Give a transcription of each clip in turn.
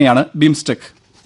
യാണ് ബിംസ്റ്റെക്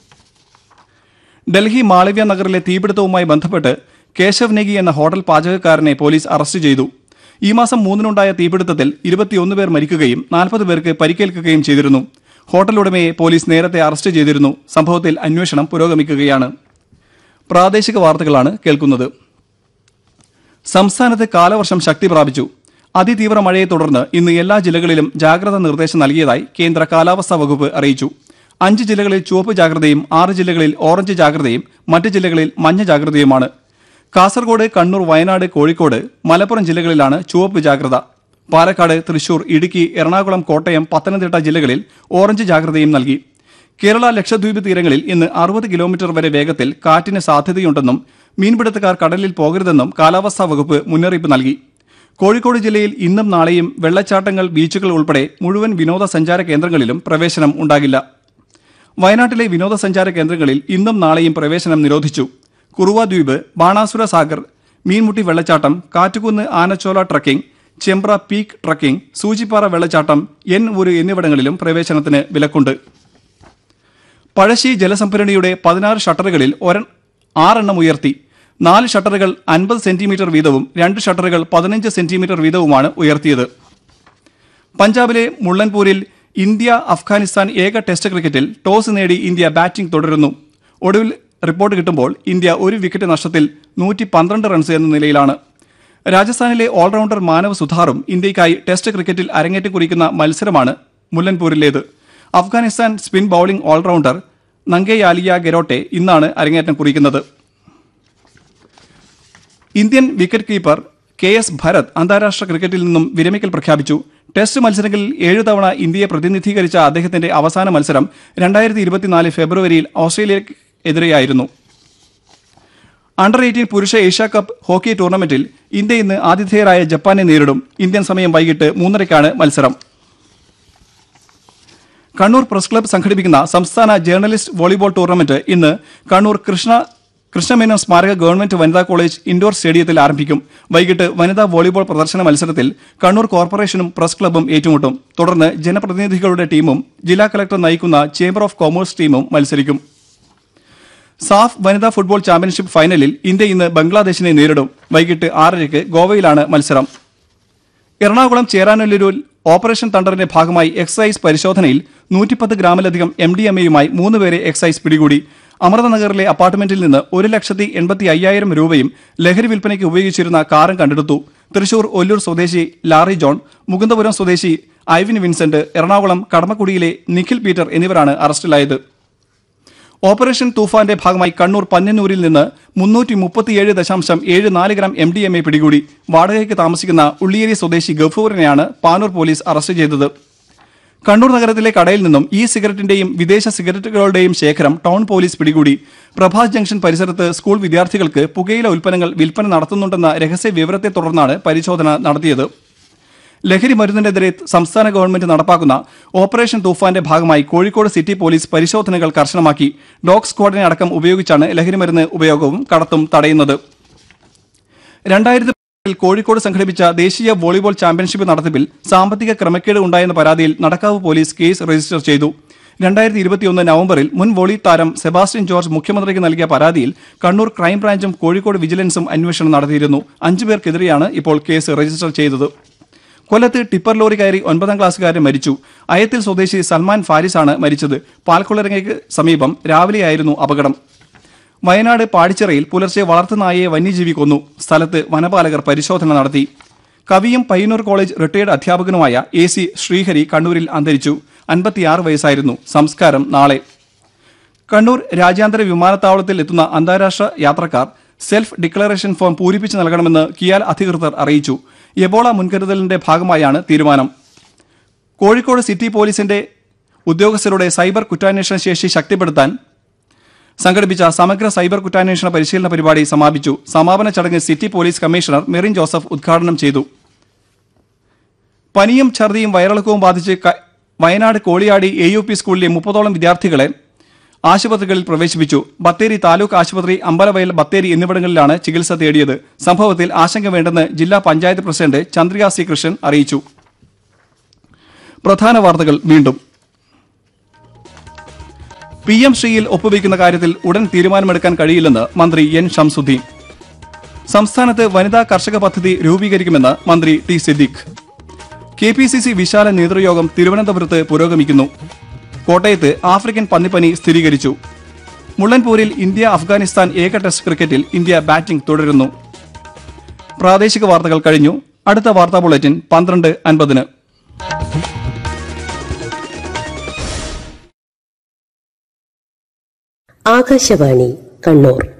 ഡൽഹി മാളവ്യ നഗറിലെ തീപിടുത്തവുമായി ബന്ധപ്പെട്ട് കേശവ് നെഗി എന്ന ഹോട്ടൽ പാചകക്കാരനെ പോലീസ് അറസ്റ്റ് ചെയ്തു ഈ മാസം മൂന്നിനുണ്ടായ തീപിടുത്തത്തിൽ ഇരുപത്തിയൊന്ന് പേർ മരിക്കുകയും നാൽപ്പത് പേർക്ക് പരിക്കേൽക്കുകയും ചെയ്തിരുന്നു ഹോട്ടൽ ഉടമയെ പോലീസ് നേരത്തെ അറസ്റ്റ് ചെയ്തിരുന്നു സംഭവത്തിൽ അന്വേഷണം പുരോഗമിക്കുകയാണ് പ്രാദേശിക വാർത്തകളാണ് കേൾക്കുന്നത് സംസ്ഥാനത്ത് കാലവർഷം ശക്തി പ്രാപിച്ചു അതിതീവ്ര മഴയെ തുടർന്ന് ഇന്ന് എല്ലാ ജില്ലകളിലും ജാഗ്രതാ നിർദ്ദേശം നൽകിയതായി കേന്ദ്ര കാലാവസ്ഥാ വകുപ്പ് അറിയിച്ചു അഞ്ച് ജില്ലകളിൽ ചുവപ്പ് ജാഗ്രതയും ആറ് ജില്ലകളിൽ ഓറഞ്ച് ജാഗ്രതയും മറ്റ് ജില്ലകളിൽ മഞ്ഞ ജാഗ്രതയുമാണ് കാസർഗോഡ് കണ്ണൂർ വയനാട് കോഴിക്കോട് മലപ്പുറം ജില്ലകളിലാണ് ചുവപ്പ് ജാഗ്രത പാലക്കാട് തൃശൂർ ഇടുക്കി എറണാകുളം കോട്ടയം പത്തനംതിട്ട ജില്ലകളിൽ ഓറഞ്ച് ജാഗ്രതയും നൽകി കേരള ലക്ഷദ്വീപ് തീരങ്ങളിൽ ഇന്ന് അറുപത് കിലോമീറ്റർ വരെ വേഗത്തിൽ കാറ്റിന് സാധ്യതയുണ്ടെന്നും മീൻപിടുത്തക്കാർ കടലിൽ പോകരുതെന്നും കാലാവസ്ഥാ വകുപ്പ് മുന്നറിയിപ്പ് നൽകി കോഴിക്കോട് ജില്ലയിൽ ഇന്നും നാളെയും വെള്ളച്ചാട്ടങ്ങൾ ബീച്ചുകൾ ഉൾപ്പെടെ മുഴുവൻ വിനോദസഞ്ചാര കേന്ദ്രങ്ങളിലും പ്രവേശനം ഉണ്ടാകില്ല വയനാട്ടിലെ വിനോദസഞ്ചാര കേന്ദ്രങ്ങളിൽ ഇന്നും നാളെയും പ്രവേശനം നിരോധിച്ചു കുറുവ ദ്വീപ് ബാണാസുര സാഗർ മീൻമുട്ടി വെള്ളച്ചാട്ടം Kattukunnu Anachola trekking Chembra peak trekking Soochippara വെള്ളച്ചാട്ടം എൻ ഊര് എന്നിവിടങ്ങളിലും പ്രവേശനത്തിന് വിലക്കുണ്ട് പഴശ്ശി ജലസംഭരണിയുടെ പതിനാറ് ഷട്ടറുകളിൽ ഒര ആറെണ്ണം ഉയർത്തി നാല് ഷട്ടറുകൾ അൻപത് സെന്റിമീറ്റർ വീതവും രണ്ട് ഷട്ടറുകൾ പതിനഞ്ച് സെന്റിമീറ്റർ വീതവുമാണ് ഉയർത്തിയത് പഞ്ചാബിലെ മുള്ളൻപൂരിൽ ഇന്ത്യ അഫ്ഗാനിസ്ഥാൻ ഏക ടെസ്റ്റ് ക്രിക്കറ്റിൽ ടോസ് നേടി ഇന്ത്യ ബാറ്റിംഗ് തുടരുന്നു ഒടുവിൽ റിപ്പോർട്ട് കിട്ടുമ്പോൾ ഇന്ത്യ ഒരു വിക്കറ്റ് നഷ്ടത്തിൽ നൂറ്റി പന്ത്രണ്ട് റൺസ് എന്ന നിലയിലാണ് രാജസ്ഥാനിലെ ഓൾറൗണ്ടർ മാനവ് സുധാറും ഇന്ത്യയ്ക്കായി ടെസ്റ്റ് ക്രിക്കറ്റിൽ അരങ്ങേറ്റം കുറിക്കുന്ന മത്സരമാണ് മുല്ലൻപൂരിലേത് Afghanistan spin bowling allrounder Nangeyalia Kharote ഇന്നാണ് അരങ്ങേറ്റം കുറിക്കുന്നത് Indian wicket keeper K S Bharat അന്താരാഷ്ട്ര ക്രിക്കറ്റിൽ നിന്നും വിരമിക്കൽ പ്രഖ്യാപിച്ചു ടെസ്റ്റ് മത്സരങ്ങളിൽ ഏഴു തവണ ഇന്ത്യയെ പ്രതിനിധീകരിച്ച അദ്ദേഹത്തിന്റെ അവസാന മത്സരം രണ്ടായിരത്തി ഇരുപത്തിനാല് ഫെബ്രുവരിയിൽ ഓസ്ട്രേലിയക്കെതിരെയായിരുന്നു അണ്ടർ എയ്റ്റീൻ പുരുഷ ഏഷ്യ കപ്പ് ഹോക്കി ടൂർണമെന്റിൽ ഇന്ത്യ ഇന്ന് ആതിഥേയരായ ജപ്പാനെ നേരിടും ഇന്ത്യൻ സമയം വൈകിട്ട് മൂന്നരയ്ക്കാണ് മത്സരം കണ്ണൂർ പ്രസ് ക്ലബ്ബ് സംഘടിപ്പിക്കുന്ന സംസ്ഥാന ജേർണലിസ്റ്റ് വോളിബോൾ ടൂർണമെന്റ് ഇന്ന് കണ്ണൂർ കൃഷ്ണ കൃഷ്ണമേനോൻ സ്മാരക ഗവൺമെന്റ് വനിതാ കോളേജ് ഇൻഡോർ സ്റ്റേഡിയത്തിൽ ആരംഭിക്കും വൈകിട്ട് വനിതാ വോളിബോൾ പ്രദർശന മത്സരത്തിൽ കണ്ണൂർ കോർപ്പറേഷനും പ്രസ് ക്ലബ്ബും ഏറ്റുമുട്ടും തുടർന്ന് ജനപ്രതിനിധികളുടെ ടീമും ജില്ലാ കലക്ടർ നയിക്കുന്ന ചേംബർ ഓഫ് കൊമേഴ്സ് ടീമും മത്സരിക്കും സാഫ് വനിതാ ഫുട്ബോൾ ചാമ്പ്യൻഷിപ്പ് ഫൈനലിൽ ഇന്ത്യ ഇന്ന് ബംഗ്ലാദേശിനെ നേരിടും വൈകിട്ട് ആറരയ്ക്ക് ഗോവയിലാണ് മത്സരം എറണാകുളം ചേരാനല്ലൂരിൽ ഓപ്പറേഷൻ തണ്ടറിന്റെ ഭാഗമായി എക്സൈസ് പരിശോധനയിൽ നൂറ്റിപ്പത്ത് ഗ്രാമിലധികം എം ഡി എം എയുമായി മൂന്നുപേരെ എക്സൈസ് പിടികൂടി അമൃതനഗറിലെ അപ്പാർട്ട്മെന്റിൽ നിന്ന് ഒരു ലക്ഷത്തി എൺപത്തി അയ്യായിരം രൂപയും ലഹരി വിൽപ്പനയ്ക്ക് ഉപയോഗിച്ചിരുന്ന കാറും കണ്ടെടുത്തു തൃശൂർ ഒല്ലൂർ സ്വദേശി ലാറി ജോൺ മുകുന്ദപുരം സ്വദേശി ഐവിൻ വിൻസെന്റ് എറണാകുളം കടമക്കുടിയിലെ നിഖിൽ പീറ്റർ എന്നിവരാണ് അറസ്റ്റിലായത് ഓപ്പറേഷൻ തൂഫാന്റെ ഭാഗമായി കണ്ണൂർ പന്നന്നൂരിൽ നിന്ന് മുന്നൂറ്റി മുപ്പത്തിയേഴ് ദശാംശം ഏഴ് നാല് gram M D M A പിടികൂടി വാടകയ്ക്ക് താമസിക്കുന്ന ഉള്ളിയേരി സ്വദേശി ഗഫൂറിനെയാണ് പാനൂർ പോലീസ് അറസ്റ്റ് ചെയ്തത് കണ്ണൂർ നഗരത്തിലെ കടയിൽ നിന്നും ഇ സിഗരറ്റിന്റെയും വിദേശ സിഗരറ്റുകളുടെയും ശേഖരം ടൗൺ പോലീസ് പിടികൂടി പ്രഭാസ് ജംഗ്ഷൻ പരിസരത്ത് സ്കൂൾ വിദ്യാർത്ഥികൾക്ക് പുകയില ഉൽപ്പന്നങ്ങൾ വിൽപ്പന നടത്തുന്നുണ്ടെന്ന രഹസ്യ വിവരത്തെ തുടർന്നാണ് പരിശോധന നടത്തിയത് ലഹരി മരുന്നിനെതിരെ സംസ്ഥാന ഗവൺമെന്റ് നടപ്പാക്കുന്ന ഓപ്പറേഷൻ തൂഫാന്റെ ഭാഗമായി കോഴിക്കോട് സിറ്റി പോലീസ് പരിശോധനകൾ കർശനമാക്കി ഡോഗ് സ്ക്വാഡിനെ അടക്കം ഉപയോഗിച്ചാണ് ലഹരി മരുന്ന് ഉപയോഗവും കടത്തും തടയുന്നത് രണ്ടായിരത്തി ൽ കോഴിക്കോട് സംഘടിപ്പിച്ച ദേശീയ വോളിബോൾ ചാമ്പ്യൻഷിപ്പ് നടത്തിപ്പിൽ സാമ്പത്തിക ക്രമക്കേട് ഉണ്ടായെന്ന പരാതിയിൽ നടക്കാവ് പോലീസ് കേസ് രജിസ്റ്റർ ചെയ്തു രണ്ടായിരത്തി ഇരുപത്തിയൊന്ന് നവംബറിൽ മുൻ വോളി താരം സെബാസ്റ്റ്യൻ ജോർജ് മുഖ്യമന്ത്രിക്ക് നൽകിയ പരാതിയിൽ കണ്ണൂർ ക്രൈംബ്രാഞ്ചും കോഴിക്കോട് വിജിലൻസും അന്വേഷണം നടത്തിയിരുന്നു അഞ്ചു പേർക്കെതിരെയാണ് ഇപ്പോൾ കേസ് രജിസ്റ്റർ ചെയ്തത് കൊല്ലത്ത് ടിപ്പർ ലോറി കയറി ഒൻപതാം ക്ലാസ്സുകാരൻ മരിച്ചു അയത്തിൽ സ്വദേശി സൽമാൻ ഫാരിസാണ് മരിച്ചത് പാൽക്കുളരങ്ങയ്ക്ക് സമീപം രാവിലെയായിരുന്നു അപകടം വയനാട് പാടിച്ചിറയിൽ പുലർച്ചെ വളർത്തുനായയെ വന്യജീവി കൊന്നു സ്ഥലത്ത് വനപാലകർ പരിശോധന നടത്തി കവിയും പയ്യന്നൂർ കോളേജ് റിട്ടയർഡ് അധ്യാപകനുമായ എ സി ശ്രീഹരി കണ്ണൂരിൽ അന്തരിച്ചു അൻപത്തിയാറ് വയസ്സായിരുന്നു സംസ്കാരം നാളെ കണ്ണൂർ രാജ്യാന്തര വിമാനത്താവളത്തിൽ എത്തുന്ന അന്താരാഷ്ട്ര യാത്രക്കാർ സെൽഫ് ഡിക്ലറേഷൻ ഫോം പൂരിപ്പിച്ച് നൽകണമെന്ന് കിയാൽ അധികൃതർ അറിയിച്ചു എബോള മുൻകരുതലിന്റെ ഭാഗമായാണ് തീരുമാനം കോഴിക്കോട് സിറ്റി പോലീസിന്റെ ഉദ്യോഗസ്ഥരുടെ സൈബർ കുറ്റാന്വേഷണ ശേഷി ശക്തിപ്പെടുത്താൻ സംഘടിപ്പിച്ച സമഗ്ര സൈബർ കുറ്റാന്വേഷണ പരിശീലന പരിപാടി സമാപിച്ചു സമാപന ചടങ്ങ് city police commissioner Merin Joseph ഉദ്ഘാടനം ചെയ്തു പനിയും ഛർദിയും വയറിളക്കവും ബാധിച്ച് ക- Wayanad Koliyadi A U P സ്കൂളിലെ മുപ്പതോളം വിദ്യാർത്ഥികളെ ആശുപത്രികളിൽ പ്രവേശിപ്പിച്ചു ബത്തേരി താലൂക്ക് ആശുപത്രി അമ്പലവയൽ ബത്തേരി എന്നിവിടങ്ങളിലാണ് ചികിത്സ തേടിയത് സംഭവത്തിൽ ആശങ്ക വേണ്ടെന്ന് ജില്ലാ പഞ്ചായത്ത് പ്രസിഡന്റ് ചന്ദ്രിക സി കൃഷ്ണൻ അറിയിച്ചു പ്രധാന വാർത്തകൾ വീണ്ടും പി എം ശ്രീയിൽ ഒപ്പുവയ്ക്കുന്ന കാര്യത്തിൽ ഉടൻ തീരുമാനമെടുക്കാൻ കഴിയില്ലെന്ന് മന്ത്രി എൻ ഷംസുദ്ദീൻ സംസ്ഥാനത്ത് വനിതാ കർഷക പദ്ധതി രൂപീകരിക്കുമെന്ന് മന്ത്രി T Siddique K P C C വിശാല നേതൃയോഗം തിരുവനന്തപുരത്ത് പുരോഗമിക്കുന്നു കോട്ടയത്ത് ആഫ്രിക്കൻ പന്നിപ്പനി സ്ഥിരീകരിച്ചു മുള്ളൻപൂരിൽ ഇന്ത്യ അഫ്ഗാനിസ്ഥാൻ ഏക ടെസ്റ്റ് ക്രിക്കറ്റിൽ ഇന്ത്യ ബാറ്റിംഗ് തുടരുന്നു പ്രാദേശിക വാർത്തകൾ കഴിഞ്ഞു അടുത്ത വാർത്താ ബുള്ളറ്റിൻ പന്ത്രണ്ട് അൻപതിന് ആകാശവാണി കണ്ണൂർ